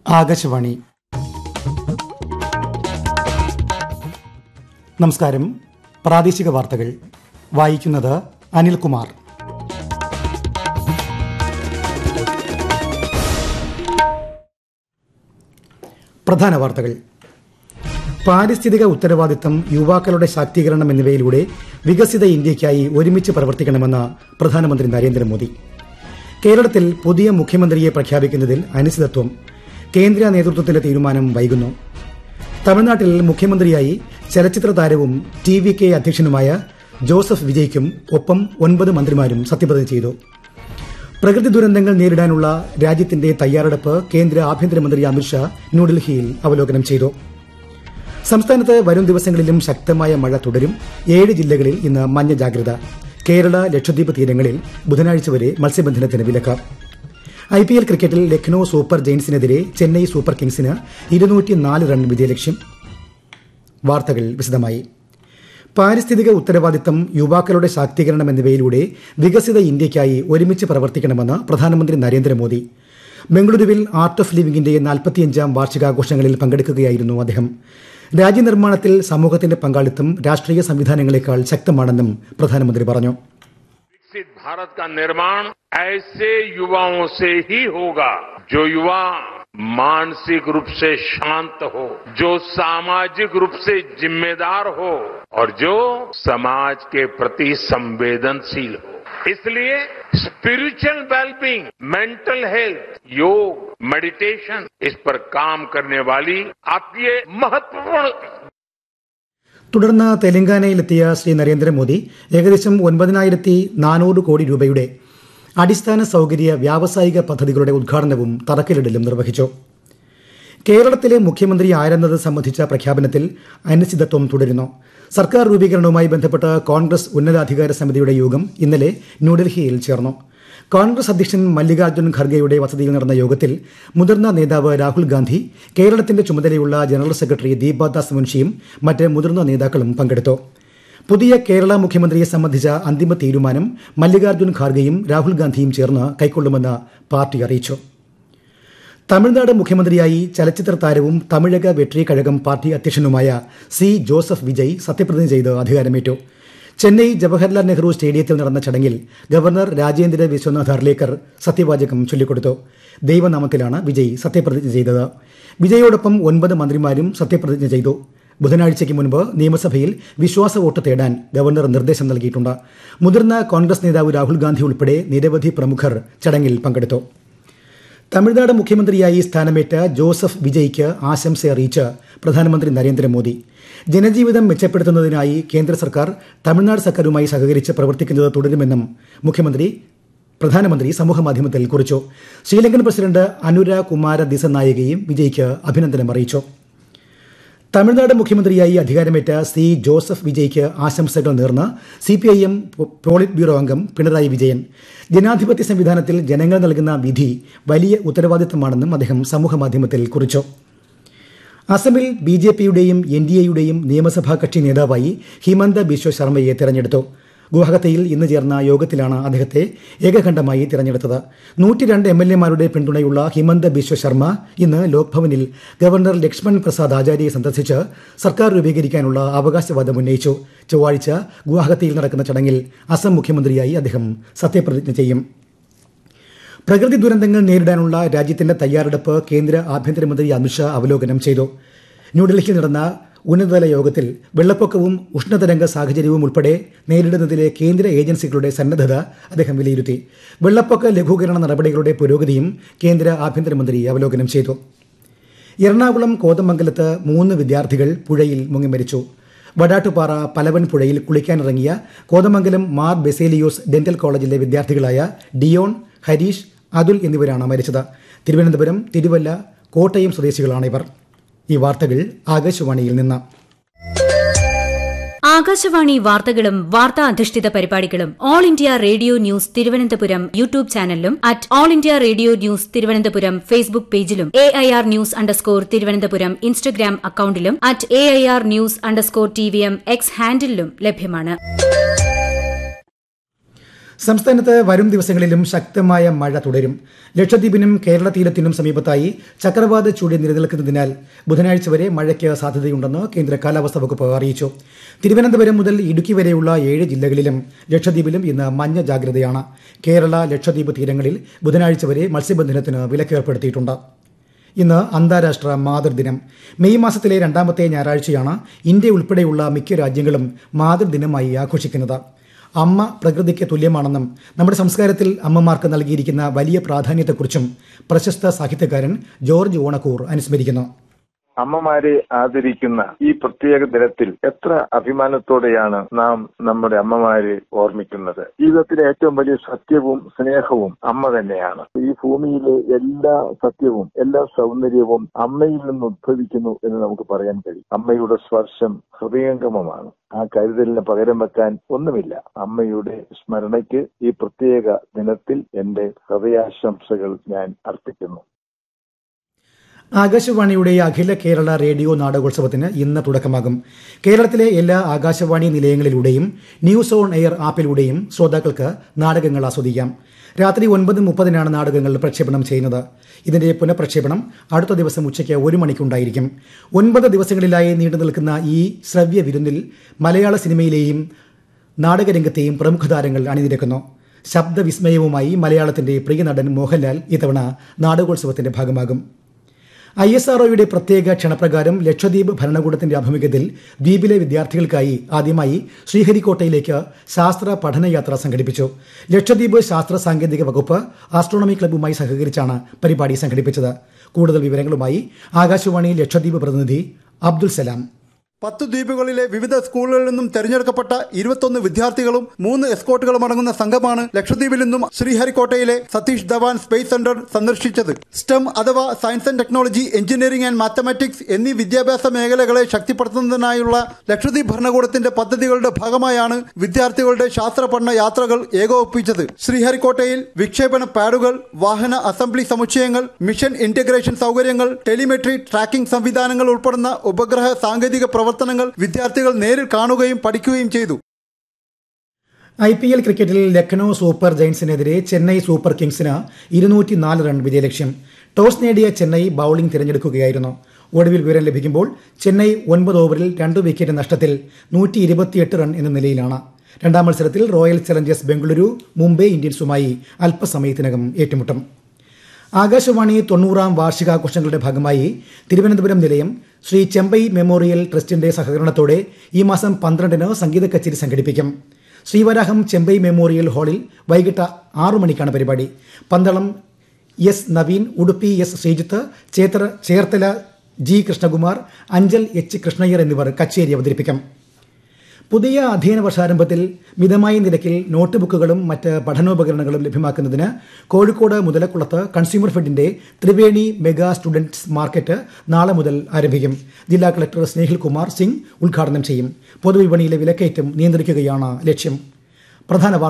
ആകാശവാണി നമസ്കാരം പ്രാദേശിക വാർത്തകൾ വായിക്കുന്നത് അനിൽകുമാർ പ്രധാന വാർത്തകൾ പാരിസ്ഥിതിക ഉത്തരവാദിത്തം യുവാക്കളുടെ ശാക്തീകരണം എന്നിവയിലൂടെ വികസിത ഇന്ത്യയ്ക്കായി ഒരുമിച്ച് പ്രവർത്തിക്കണമെന്ന് പ്രധാനമന്ത്രി നരേന്ദ്രമോദി കേരളത്തിൽ പുതിയ മുഖ്യമന്ത്രിയെ പ്രഖ്യാപിക്കുന്നതിൽ അനിശ്ചിതത്വം കേന്ദ്ര നേതൃത്വത്തിന്റെ തീരുമാനം വൈകുന്നു തമിഴ്നാട്ടിൽ മുഖ്യമന്ത്രിയായി ചലച്ചിത്ര താരവും ടി വി കെ അധ്യക്ഷനുമായ ജോസഫ് വിജയ്ക്കും ഒപ്പം ഒൻപത് മന്ത്രിമാരും സത്യപ്രതിജ്ഞ ചെയ്തു പ്രകൃതി ദുരന്തങ്ങൾ നേരിടാനുള്ള രാജ്യത്തിന്റെ തയ്യാറെടുപ്പ് കേന്ദ്ര ആഭ്യന്തരമന്ത്രി അമിത്ഷാ ന്യൂഡൽഹിയിൽ അവലോകനം ചെയ്തു സംസ്ഥാനത്ത് വരും ദിവസങ്ങളിലും ശക്തമായ മഴ തുടരും ഏഴ് ജില്ലകളിൽ ഇന്ന് മഞ്ഞ ജാഗ്രത കേരള ലക്ഷദ്വീപ് തീരങ്ങളിൽ ബുധനാഴ്ച വരെ മത്സ്യബന്ധനത്തിന് വിലക്ക് ഐ പി എൽ ക്രിക്കറ്റിൽ ലക്നൌ സൂപ്പർ ജെയിൻസിനെതിരെ ചെന്നൈ സൂപ്പർ കിങ്സിന് ഇരുന്നൂറ്റിനാല് റൺ വിജയലക്ഷ്യം വാർത്തകൾ വിശദമായി പാരിസ്ഥിതിക ഉത്തരവാദിത്തം യുവാക്കളുടെ ശാക്തീകരണം എന്നിവയിലൂടെ വികസിത ഇന്ത്യയ്ക്കായി ഒരുമിച്ച് പ്രവർത്തിക്കണമെന്ന് പ്രധാനമന്ത്രി നരേന്ദ്രമോദി ബംഗളൂരുവിൽ ആർട്ട് ഓഫ് ലിവിംഗിന്റെ നാൽപ്പത്തിയഞ്ചാം വാർഷികാഘോഷങ്ങളിൽ പങ്കെടുക്കുകയായിരുന്നു അദ്ദേഹം രാജ്യനിർമ്മാണത്തിൽ സമൂഹത്തിന്റെ പങ്കാളിത്തം രാഷ്ട്രീയ സംവിധാനങ്ങളെക്കാൾ ശക്തമാണെന്നും പ്രധാനമന്ത്രി പറഞ്ഞു विकसित भारत का निर्माण ऐसे युवाओं से ही होगा जो युवा मानसिक रूप से शांत हो जो सामाजिक रूप से जिम्मेदार हो और जो समाज के प्रति संवेदनशील हो इसलिए spiritual wellbeing mental health yoga meditation इस पर काम करने वाली आपकी ये महत्वपूर्ण തുടർന്ന് തെലങ്കാനയിലെത്തിയ ശ്രീ നരേന്ദ്രമോദി ഏകദേശം ഒൻപതിനായിരത്തി നാനൂറ് കോടി രൂപയുടെ അടിസ്ഥാന സൌകര്യ വ്യാവസായിക പദ്ധതികളുടെ ഉദ്ഘാടനവും തറക്കല്ലിടലും നിർവഹിച്ചു കേരളത്തിലെ മുഖ്യമന്ത്രി ആരെന്നത് സംബന്ധിച്ച പ്രഖ്യാപനത്തിൽ അനിശ്ചിതത്വം തുടരുന്നു സർക്കാർ രൂപീകരണവുമായി ബന്ധപ്പെട്ട് കോൺഗ്രസ് ഉന്നതാധികാര സമിതിയുടെ യോഗം ഇന്നലെ ന്യൂഡൽഹിയിൽ ചേർന്നു കോൺഗ്രസ് അധ്യക്ഷൻ മല്ലികാർജ്ജുൻ ഖർഗെയുടെ വസതിയിൽ നടന്ന യോഗത്തിൽ മുതിർന്ന നേതാവ് രാഹുൽ ഗാന്ധി കേരളത്തിന്റെ ചുമതലയുള്ള ജനറൽ സെക്രട്ടറി ദീപാദാസ് മുൻഷിയും മറ്റ് മുതിർന്ന നേതാക്കളും പങ്കെടുത്തു പുതിയ കേരള മുഖ്യമന്ത്രിയെ സംബന്ധിച്ച അന്തിമ തീരുമാനം മല്ലികാർജ്ജുൻ ഖാർഗെയും രാഹുൽ ഗാന്ധിയും ചേർന്ന് കൈക്കൊള്ളുമെന്ന് പാർട്ടി അറിയിച്ചു തമിഴ്നാട് മുഖ്യമന്ത്രിയായി ചലച്ചിത്ര താരവും തമിഴക വെട്രി കഴകം പാർട്ടി അധ്യക്ഷനുമായ സി ജോസഫ് വിജയ് സത്യപ്രതിജ്ഞ ചെയ്ത് അധികാരമേറ്റു ചെന്നൈ ജവഹർലാൽ നെഹ്റു സ്റ്റേഡിയത്തിൽ നടന്ന ചടങ്ങിൽ ഗവർണർ രാജേന്ദ്ര വിശ്വനാഥ് ഹർലേക്കർ സത്യവാചകം ചൊല്ലിക്കൊടുത്തു ദൈവനാമത്തിലാണ് വിജയ് സത്യപ്രതിജ്ഞ ചെയ്തത് വിജയോടൊപ്പം ഒൻപത് മന്ത്രിമാരും സത്യപ്രതിജ്ഞ ചെയ്തു ബുധനാഴ്ചയ്ക്ക് മുൻപ് നിയമസഭയിൽ വിശ്വാസ വോട്ട് തേടാൻ ഗവർണർ നിർദ്ദേശം നൽകിയിട്ടുണ്ട് മുതിർന്ന കോൺഗ്രസ് നേതാവ് രാഹുൽ ഗാന്ധി ഉൾപ്പെടെ നിരവധി പ്രമുഖർ ചടങ്ങിൽ പങ്കെടുത്തു തമിഴ്നാട് മുഖ്യമന്ത്രിയായി സ്ഥാനമേറ്റ ജോസഫ് വിജയ്ക്ക് ആശംസ അറിയിച്ച് പ്രധാനമന്ത്രി നരേന്ദ്രമോദി ജനജീവിതം മെച്ചപ്പെടുത്തുന്നതിനായി കേന്ദ്ര സർക്കാർ തമിഴ്നാട് സർക്കാരുമായി സഹകരിച്ച് പ്രവർത്തിക്കുന്നത് തുടരുമെന്നും മുഖ്യമന്ത്രി പ്രധാനമന്ത്രി സമൂഹമാധ്യമത്തിൽ കുറിച്ചു ശ്രീലങ്കൻ പ്രസിഡന്റ് അനുര കുമാര ദിസനായകയും വിജയ്ക്ക് അഭിനന്ദനം അറിയിച്ചു തമിഴ്നാട് മുഖ്യമന്ത്രിയായി അധികാരമേറ്റ സി ജോസഫ് വിജയ്ക്ക് ആശംസകൾ നേർന്ന് C P I M politburo അംഗം പിണറായി വിജയൻ ജനാധിപത്യ സംവിധാനത്തിൽ ജനങ്ങൾ നൽകുന്ന വിധി വലിയ ഉത്തരവാദിത്തമാണെന്നും അദ്ദേഹം സമൂഹമാധ്യമത്തിൽ കുറിച്ചു അസമിൽ ബി ജെ പിയുടെയും എൻ ഡി എയുടെയും നിയമസഭാ കക്ഷി നേതാവായി ഹിമന്ത ബിശ്വ ശർമ്മയെ തെരഞ്ഞെടുത്തു ഗുവാഹത്തിയിൽ ഇന്ന് ചേർന്ന യോഗത്തിലാണ് അദ്ദേഹത്തെ ഏകകണ്ഠമായി തിരഞ്ഞെടുത്തത് നൂറ്റിരണ്ട് എം എൽ എമാരുടെ പിന്തുണയുള്ള ഹിമന്ത ബിശ്വ ശർമ്മ ഇന്ന് ലോക്ഭവനിൽ ഗവർണർ ലക്ഷ്മൺ പ്രസാദ് ആചാര്യയെ സന്ദർശിച്ച് സർക്കാർ രൂപീകരിക്കാനുള്ള അവകാശവാദം ഉന്നയിച്ചു ചൊവ്വാഴ്ച ഗുവാഹത്തിയിൽ നടക്കുന്ന ചടങ്ങിൽ അസം മുഖ്യമന്ത്രിയായി അദ്ദേഹം സത്യപ്രതിജ്ഞ ചെയ്യും പ്രകൃതി ദുരന്തങ്ങൾ നേരിടാനുള്ള രാജ്യത്തിന്റെ തയ്യാറെടുപ്പ് കേന്ദ്ര ആഭ്യന്തരമന്ത്രി അമിത്ഷാ അവലോകനം ചെയ്തു ന്യൂഡൽഹിയിൽ നടന്ന ഉന്നതതല യോഗത്തിൽ വെള്ളപ്പൊക്കവും ഉഷ്ണതരംഗ സാഹചര്യവും ഉൾപ്പെടെ നേരിടുന്നതിലെ കേന്ദ്ര ഏജൻസികളുടെ സന്നദ്ധത അദ്ദേഹം വിലയിരുത്തി വെള്ളപ്പൊക്ക ലഘൂകരണ നടപടികളുടെ പുരോഗതിയും കേന്ദ്ര ആഭ്യന്തരമന്ത്രി അവലോകനം ചെയ്തു എറണാകുളം കോതമംഗലത്ത് മൂന്ന് വിദ്യാർത്ഥികൾ പുഴയിൽ മുങ്ങി മരിച്ചു വടാട്ടുപാറ പലവൻ പുഴയിൽ കുളിക്കാനിറങ്ങിയ കോതമംഗലം മാർ ബെസേലിയോസ് ഡെന്റൽ കോളേജിലെ വിദ്യാർത്ഥികളായ ഡിയോൺ ഹരീഷ് അതുൽ എന്നിവരാണ് മരിച്ചത് തിരുവനന്തപുരം തിരുവല്ല കോട്ടയം സ്വദേശികളാണ് ഇവർ ഈ വാർത്തകൾ ആകാശവാണിയിൽ നിന്ന് ആകാശവാണി വാർത്തകളും വാർത്താ അധിഷ്ഠിത പരിപാടികളും all India radio news Thiruvananthapuram YouTube ചാനലിലും at all India radio news Thiruvananthapuram Facebook പേജിലും A I R news underscore Thiruvananthapuram Instagram അക്കൌണ്ടിലും at A I R news underscore T V M X ഹാൻഡിലും ലഭ്യമാണ് സംസ്ഥാനത്ത് വരും ദിവസങ്ങളിലും ശക്തമായ മഴ തുടരും ലക്ഷദ്വീപിനും കേരള തീരത്തിനും സമീപത്തായി ചക്രവാത ചുഴി നിലനിൽക്കുന്നതിനാൽ ബുധനാഴ്ച വരെ മഴയ്ക്ക് സാധ്യതയുണ്ടെന്ന് കേന്ദ്ര കാലാവസ്ഥാ വകുപ്പ് അറിയിച്ചു തിരുവനന്തപുരം മുതൽ ഇടുക്കി വരെയുള്ള ഏഴ് ജില്ലകളിലും ലക്ഷദ്വീപിലും ഇന്ന് മഞ്ഞ ജാഗ്രതയാണ് കേരള ലക്ഷദ്വീപ് തീരങ്ങളിൽ ബുധനാഴ്ച വരെ മത്സ്യബന്ധനത്തിന് വിലക്കേർപ്പെടുത്തിയിട്ടുണ്ട് ഇന്ന് അന്താരാഷ്ട്ര മാതൃദിനം മെയ് മാസത്തിലെ രണ്ടാമത്തെ ഞായറാഴ്ചയാണ് ഇന്ത്യ ഉൾപ്പെടെയുള്ള മിക്ക രാജ്യങ്ങളും മാതൃദിനമായി ആഘോഷിക്കുന്നത് അമ്മ പ്രകൃതിക്ക് തുല്യമാണെന്നും നമ്മുടെ സംസ്കാരത്തിൽ അമ്മമാർക്ക് നൽകിയിരിക്കുന്ന വലിയ പ്രാധാന്യത്തെക്കുറിച്ചും പ്രശസ്ത സാഹിത്യകാരൻ ജോർജ് ഓണക്കൂർ അനുസ്മരിക്കുന്നു അമ്മമാരെ ആദരിക്കുന്ന ഈ പ്രത്യേക ദിനത്തിൽ എത്ര അഭിമാനത്തോടെയാണ് നാം നമ്മുടെ അമ്മമാരെ ഓർമ്മിക്കുന്നത് ജീവിതത്തിലെ ഏറ്റവും വലിയ സത്യവും സ്നേഹവും അമ്മ തന്നെയാണ് ഈ ഭൂമിയിലെ എല്ലാ സത്യവും എല്ലാ സൗന്ദര്യവും അമ്മയിൽ നിന്ന് ഉദ്ഭവിക്കുന്നു എന്ന് നമുക്ക് പറയാൻ കഴിയും അമ്മയുടെ സ്പർശം ഹൃദയംഗമമാണ് ആ കരുതലിന് പകരം വെക്കാൻ ഒന്നുമില്ല അമ്മയുടെ സ്മരണയ്ക്ക് ഈ പ്രത്യേക ദിനത്തിൽ എന്റെ ഹൃദയാശംസകൾ ഞാൻ അർപ്പിക്കുന്നു ആകാശവാണിയുടെ അഖില കേരള റേഡിയോ നാടകോത്സവത്തിന് ഇന്ന് തുടക്കമാകും കേരളത്തിലെ എല്ലാ ആകാശവാണി നിലയങ്ങളിലൂടെയും ന്യൂസ് ഓൺ എയർ ആപ്പിലൂടെയും ശ്രോതാക്കൾക്ക് നാടകങ്ങൾ ആസ്വദിക്കാം രാത്രി ഒൻപത് മുപ്പതിനാണ് നാടകങ്ങൾ പ്രക്ഷേപണം ചെയ്യുന്നത് ഇതിന്റെ പുനഃപ്രക്ഷേപണം അടുത്ത ദിവസം ഉച്ചയ്ക്ക് ഒരു മണിക്കുണ്ടായിരിക്കും ഒൻപത് ദിവസങ്ങളിലായി നീണ്ടു നിൽക്കുന്ന ഈ ശ്രവ്യ വിരുന്നിൽ മലയാള സിനിമയിലെയും നാടകരംഗത്തെയും പ്രമുഖ താരങ്ങൾ അണിനിരക്കുന്നു ശബ്ദവിസ്മയവുമായി മലയാളത്തിന്റെ പ്രിയ നടൻ മോഹൻലാൽ ഇത്തവണ നാടകോത്സവത്തിന്റെ ഭാഗമാകും ഐ എസ് ആർഒയുടെ പ്രത്യേക ക്ഷണപ്രകാരം ലക്ഷദ്വീപ് ഭരണകൂടത്തിന്റെ ആഭിമുഖ്യത്തിൽ ദ്വീപിലെ വിദ്യാർത്ഥികൾക്കായി ആദ്യമായി ശ്രീഹരിക്കോട്ടയിലേക്ക് ശാസ്ത്ര പഠനയാത്ര സംഘടിപ്പിച്ചു ലക്ഷദ്വീപ് ശാസ്ത്ര സാങ്കേതിക വകുപ്പ് ആസ്ട്രോണമി ക്ലബ്ബുമായി സഹകരിച്ചാണ് പരിപാടി സംഘടിപ്പിച്ചത് കൂടുതൽ വിവരങ്ങളുമായി ആകാശവാണി ലക്ഷദ്വീപ് പ്രതിനിധി അബ്ദുൽ സലാം പത്ത് ദ്വീപുകളിലെ വിവിധ സ്കൂളുകളിൽ നിന്നും തെരഞ്ഞെടുക്കപ്പെട്ട ഇരുപത്തൊന്ന് വിദ്യാർത്ഥികളും മൂന്ന് എസ്കോട്ടുകളും അടങ്ങുന്ന സംഘമാണ് ലക്ഷദ്വീപിൽ നിന്നും ശ്രീഹരിക്കോട്ടയിലെ സതീഷ് ധവാൻ സ്പേസ് സെന്റർ സന്ദർശിച്ചത് സ്റ്റെം അഥവാ science and technology engineering and mathematics എന്നീ വിദ്യാഭ്യാസ മേഖലകളെ ശക്തിപ്പെടുത്തുന്നതിനായുള്ള ലക്ഷദ്വീപ് ഭരണകൂടത്തിന്റെ പദ്ധതികളുടെ ഭാഗമായാണ് വിദ്യാർത്ഥികളുടെ ശാസ്ത്ര പഠന യാത്രകൾ ഏകോപിപ്പിച്ചത് ശ്രീഹരിക്കോട്ടയിൽ വിക്ഷേപണ പാഡുകൾ വാഹന അസംബ്ലി സമുച്ചയങ്ങൾ മിഷൻ ഇന്റഗ്രേഷൻ സൗകര്യങ്ങൾ ടെലിമെട്രി ട്രാക്കിംഗ് സംവിധാനങ്ങൾ ഉൾപ്പെടുന്ന ഉപഗ്രഹ സാങ്കേതിക പ്രവർത്തനങ്ങൾ വിദ്യാർത്ഥികൾ നേരിൽ കാണുകയും പഠിക്കുകയും ചെയ്തു ഐ പി എൽ ക്രിക്കറ്റിൽ ലക്നൌ സൂപ്പർ ജയൻസിനെതിരെ ചെന്നൈ സൂപ്പർ കിങ്സിന് ഇരുന്നൂറ്റി നാല് റൺ വിജയലക്ഷ്യം ടോസ് നേടിയ ചെന്നൈ ബൌളിംഗ് തിരഞ്ഞെടുക്കുകയായിരുന്നു ഒടുവിൽ വിവരം ലഭിക്കുമ്പോൾ ചെന്നൈ ഒൻപത് ഓവറിൽ രണ്ട് വിക്കറ്റ് നഷ്ടത്തിൽ നൂറ്റി ഇരുപത്തിയെട്ട് റൺ എന്ന നിലയിലാണ് രണ്ടാം മത്സരത്തിൽ റോയൽ ചലഞ്ചേഴ്സ് ബംഗളൂരു മുംബൈ ഇന്ത്യൻസുമായി അല്പസമയത്തിനകം ഏറ്റുമുട്ടും ആകാശവാണി തൊണ്ണൂറാം വാർഷികാഘോഷങ്ങളുടെ ഭാഗമായി തിരുവനന്തപുരം നിലയം ശ്രീ ചെമ്പൈ മെമ്മോറിയൽ ട്രസ്റ്റിന്റെ സഹകരണത്തോടെ ഈ മാസം പന്ത്രണ്ടിന് സംഗീത കച്ചേരി സംഘടിപ്പിക്കും ശ്രീവരാഹം ചെമ്പൈ മെമ്മോറിയൽ ഹാളിൽ വൈകിട്ട് ആറു മണിക്കാണ് പരിപാടി പന്തളം എസ് നവീൻ ഉടുപ്പി എസ് ശ്രീജിത്ത് ചേത്ര ചേർത്തല ജി കൃഷ്ണകുമാർ അഞ്ചൽ എച്ച് കൃഷ്ണയ്യർ എന്നിവർ കച്ചേരി അവതരിപ്പിക്കും പുതിയ അധ്യയന വർഷാരംഭത്തിൽ മിതമായ നിരക്കിൽ നോട്ട് ബുക്കുകളും മറ്റ് പഠനോപകരണങ്ങളും ലഭ്യമാക്കുന്നതിന് കോഴിക്കോട് മുതലക്കുളത്ത് കൺസ്യൂമർ ഫെഡിന്റെ ത്രിവേണി മെഗാ സ്റ്റുഡൻസ് മാർക്കറ്റ് നാളെ മുതൽ ആരംഭിക്കും ജില്ലാ കളക്ടർ സ്നേഹിൽ കുമാർ സിംഗ് ഉദ്ഘാടനം ചെയ്യും പൊതുവിപണിയിലെ വിലക്കയറ്റം നിയന്ത്രിക്കുകയാണ് ലക്ഷ്യം പ്രധാന